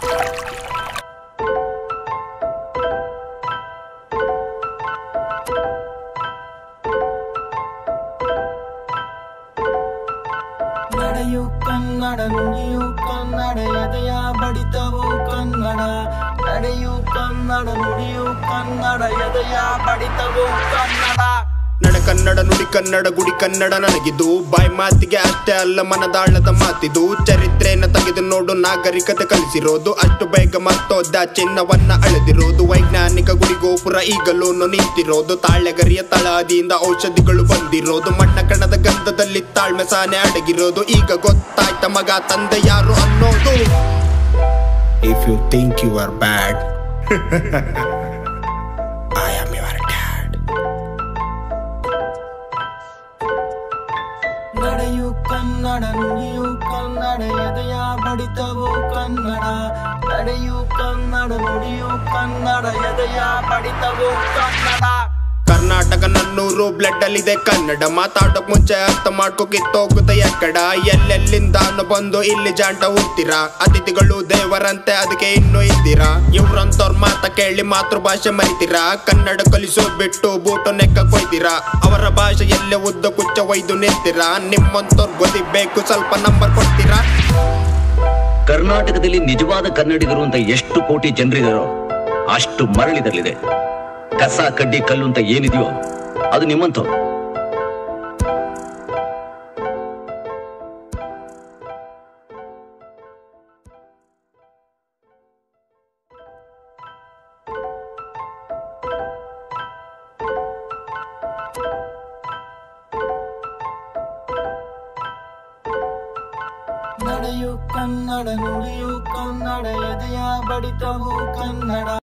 ನಡೆಯು ಕನ್ನಡ ನುಡಿಯು ಕನ್ನಡ ಎದೆಯ ಬಡಿತವು ಕನ್ನಡ ನಡೆಯು ಕನ್ನಡ ನುಡಿಯು ಕನ್ನಡ ಎದೆಯ ಬಡಿತವು ಕನ್ನಡ ನಡ ಕನ್ನಡ ನುಡಿ ಕನ್ನಡ ಗುಡಿ ಕನ್ನಡ ನನಗಿದು ಬಾಯಿ ಮಾತಿಗೆ ಅಷ್ಟೇ ಅಲ್ಲ ಮನದಾಳದ ಮಾತಿದು ಚರಿತ್ರೆಯನ್ನ ತೆಗೆದು ನೋಡು ನಾಗರಿಕತೆ ಕಲಿಸಿರೋದು ಅಷ್ಟು ಬೇಗ ಮರ್ತೋದ ಚಿನ್ನವನ್ನ ಅಳೆದಿರೋದು ವೈಜ್ಞಾನಿಕ ಗುಡಿ ಗೋಪುರ ಈಗಲೂ ನಿಂತಿರೋದು ತಾಳೆಗರಿಯ ತಳಹದಿಯಿಂದ ಔಷಧಿಗಳು ಬಂದಿರೋದು ಮಣ್ಣ ಕಣದ ಗಂಧದಲ್ಲಿ ತಾಳ್ಮೆ ಸಾನೆ ಅಡಗಿರೋದು ಈಗ ಗೊತ್ತಾಯ್ತ ಮಗ ತಂದೆ ಯಾರು ಅನ್ನೋದು if you think you are bad I am your dad ನಡೆಯು ಕನ್ನಡ ನುಡಿಯು ಕನ್ನಡ ಎದೆಯ ಬಡಿತವು ಕನ್ನಡ ನಡೆಯು ಕನ್ನಡ ನುಡಿಯು ಕನ್ನಡ ಎದೆಯ ಬಡಿತವು ಕನ್ನಡ ಕರ್ನಾಟಕ ನನ್ನೂರು ಬ್ಲಡ್ ಅಲ್ಲಿದೆ ಕನ್ನಡ ಮಾತಾಡೋಕ್ ಮುಂಚೆ ಅರ್ಥ ಮಾಡ್ಕೋ ಕಿತ್ತೋಗುತ್ತೆ ಎಕ್ಕಡ ಎಲ್ಲೆಲ್ಲಿಂದಾನು ಬಂದು ಇಲ್ಲಿ ಜಾಂಟ ಹುಡ್ತೀರಾ ಅತಿಥಿಗಳು ದೇವರಂತೆ ಅದಕ್ಕೆ ಇನ್ನು ಇದ್ದೀರಾ ಇವ್ರಂತವ್ರ ಮಾತ ಕೇಳಿ ಮಾತೃಭಾಷೆ ಮರಿತೀರಾ ಕನ್ನಡ ಕಲಿಸೋದ್ ಬಿಟ್ಟು ಬೂಟು ನೆಕ್ಕ ಕೊಯ್ತೀರಾ ಅವರ ಭಾಷೆ ಎಲ್ಲೇ ಉದ್ದ ಕುಚ್ಚ ಒಯ್ದು ನಿಲ್ತೀರಾ ನಿಮ್ಮಂತವ್ರ ಗೊದಿಬೇಕು ಸ್ವಲ್ಪ ನಂಬರ್ ಕೊಡ್ತೀರಾ ಕರ್ನಾಟಕದಲ್ಲಿ ನಿಜವಾದ ಕನ್ನಡಿಗರು ಅಂತ ಎಷ್ಟು ಕೋಟಿ ಜನರಿದಾರೋ ಅಷ್ಟು ಮರಳಿದರಲಿದೆ ಕಸ ಕಡ್ಡಿ ಕಲ್ಲು ಅಂತ ಏನಿದೆಯೋ ಅದು ನಿಮ್ಮಂಥವ್ರು ನಡೆಯು ಕನ್ನಡ ನುಡಿಯು ಕನ್ನಡ ಎದೆಯ ಬಡಿತವು ಕನ್ನಡ